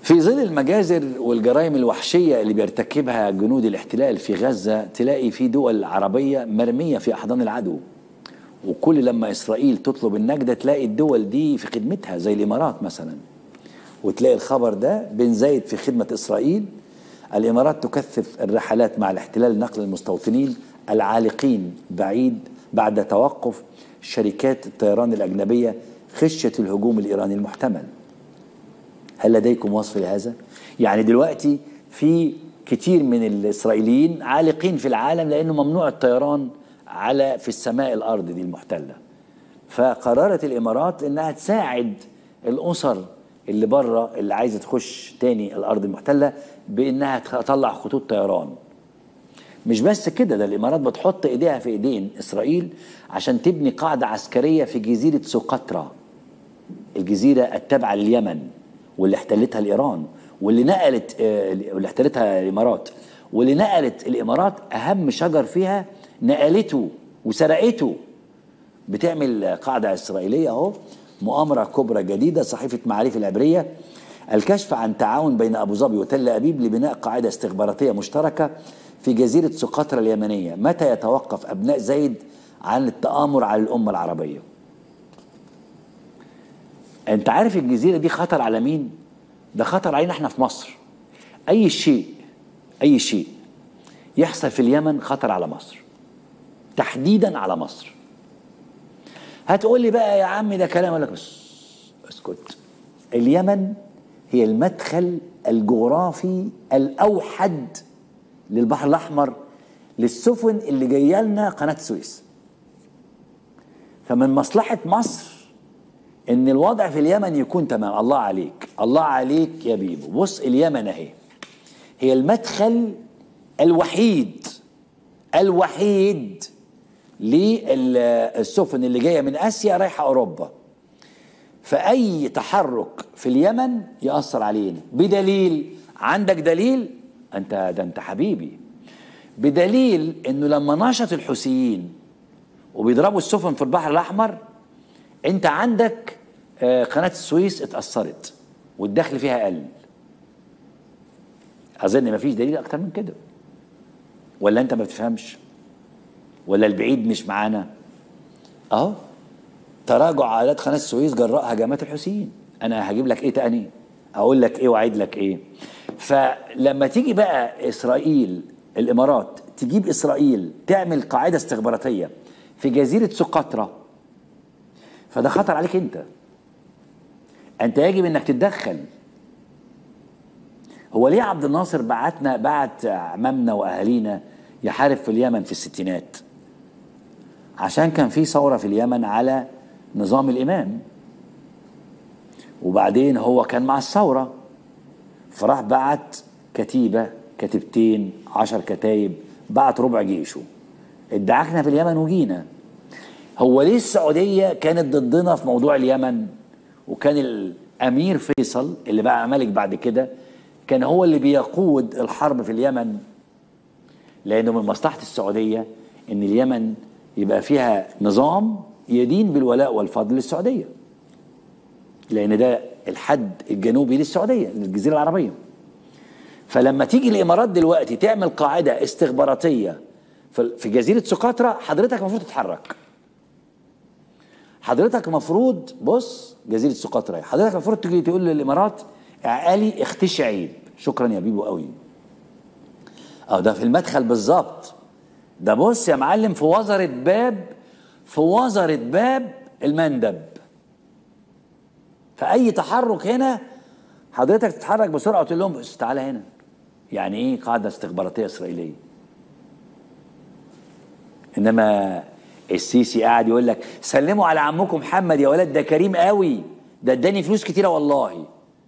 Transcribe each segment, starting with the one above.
في ظل المجازر والجرائم الوحشية اللي بيرتكبها جنود الاحتلال في غزة تلاقي في دول عربية مرمية في أحضان العدو وكل لما إسرائيل تطلب النجدة تلاقي الدول دي في خدمتها زي الإمارات مثلا وتلاقي الخبر ده بن زايد في خدمة إسرائيل الإمارات تكثف الرحلات مع الاحتلال نقل المستوطنين العالقين بعيد بعد توقف شركات الطيران الأجنبية خشية الهجوم الإيراني المحتمل هل لديكم وصف لهذا؟ يعني دلوقتي في كتير من الإسرائيليين عالقين في العالم لأنه ممنوع الطيران على في السماء الأرض دي المحتلة فقررت الإمارات إنها تساعد الأسر اللي بره اللي عايزة تخش تاني الأرض المحتلة بإنها تطلع خطوط طيران مش بس كده ده الإمارات بتحط إيديها في إيدين إسرائيل عشان تبني قاعدة عسكرية في جزيرة سقطرى الجزيرة التابعة لليمن واللي احتلتها الإيران واللي نقلت آه، واللي احتلتها الإمارات واللي نقلت الإمارات أهم شجر فيها نقلته وسرقته بتعمل قاعدة إسرائيلية أهو مؤامرة كبرى جديدة صحيفة معاريف العبرية الكشف عن تعاون بين أبو ظبي وتل أبيب لبناء قاعدة استخباراتية مشتركة في جزيرة سقطرى اليمنية متى يتوقف أبناء زيد عن التآمر على الأمة العربية أنت عارف الجزيرة دي خطر على مين؟ ده خطر علينا احنا في مصر أي شيء أي شيء يحصل في اليمن خطر على مصر تحديدا على مصر هتقول لي بقى يا عم ده كلام اقول لك بس اسكت اليمن هي المدخل الجغرافي الاوحد للبحر الاحمر للسفن اللي جايه لنا قناه السويس فمن مصلحه مصر ان الوضع في اليمن يكون تمام الله عليك الله عليك يا بيبو بص اليمن اهي هي المدخل الوحيد الوحيد للسفن اللي جايه من اسيا رايحه اوروبا فاي تحرك في اليمن ياثر علينا بدليل عندك دليل انت ده انت حبيبي بدليل انه لما نشط الحوثيين وبيضربوا السفن في البحر الاحمر انت عندك آه، قناه السويس اتاثرت والدخل فيها قل اظن مفيش دليل اكتر من كده ولا انت ما بتفهمش ولا البعيد مش معانا اهو تراجع عائلات قناه السويس جراء هجمات الحوثيين انا هجيب لك ايه تاني اقول لك ايه واعيد لك ايه فلما تيجي بقى اسرائيل الامارات تجيب اسرائيل تعمل قاعده استخباراتيه في جزيره سقطرى فده خطر عليك انت انت يجب انك تتدخل هو ليه عبد الناصر بعتنا بعت عمامنا واهالينا يحارب في اليمن في الستينات عشان كان في ثوره في اليمن على نظام الامام وبعدين هو كان مع الثوره فراح بعت كتيبه كتيبتين عشر كتايب بعت ربع جيشه ادعكنا في اليمن وجينا هو ليه السعوديه كانت ضدنا في موضوع اليمن وكان الامير فيصل اللي بقى ملك بعد كده كان هو اللي بيقود الحرب في اليمن لانه من مصلحه السعوديه ان اليمن يبقى فيها نظام يدين بالولاء والفضل للسعوديه لان ده الحد الجنوبي للسعوديه للجزيره العربيه فلما تيجي الامارات دلوقتي تعمل قاعده استخباراتيه في في جزيره سقطرى حضرتك المفروض تتحرك حضرتك المفروض بص جزيره سقطرى حضرتك المفروض تيجي تقول للامارات اعقالي اختشي عيب شكرا يا بيبو قوي اه ده في المدخل بالظبط ده بص يا معلم في وزرة باب في وزرة باب المندب فأي تحرك هنا حضرتك تتحرك بسرعة وتقول لهم بس تعالى هنا يعني ايه قاعدة استخباراتية إسرائيلية إنما السيسي قاعد يقول لك سلموا على عمكم محمد يا ولد ده كريم قوي ده اداني فلوس كتيرة والله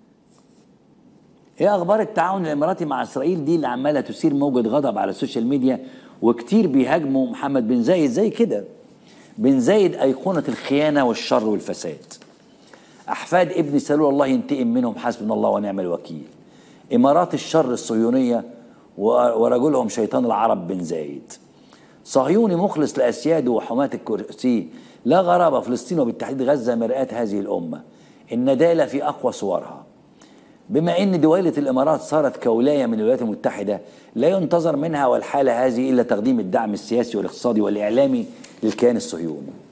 ايه اخبار التعاون الاماراتي مع اسرائيل دي اللي عماله تثير موجه غضب على السوشيال ميديا وكتير بيهاجموا محمد بن زايد زي كده بن زايد ايقونه الخيانه والشر والفساد احفاد ابن سلول الله ينتقم منهم حسبنا الله ونعم الوكيل امارات الشر الصهيونيه ورجلهم شيطان العرب بن زايد صهيوني مخلص لاسياده وحماة الكرسي لا غرابه فلسطين وبالتحديد غزه مرآة هذه الامه الندالة في اقوى صورها بما ان دويلة الامارات صارت كولاية من الولايات المتحدة لا ينتظر منها والحالة هذه الا تقديم الدعم السياسي والاقتصادي والاعلامي للكيان الصهيوني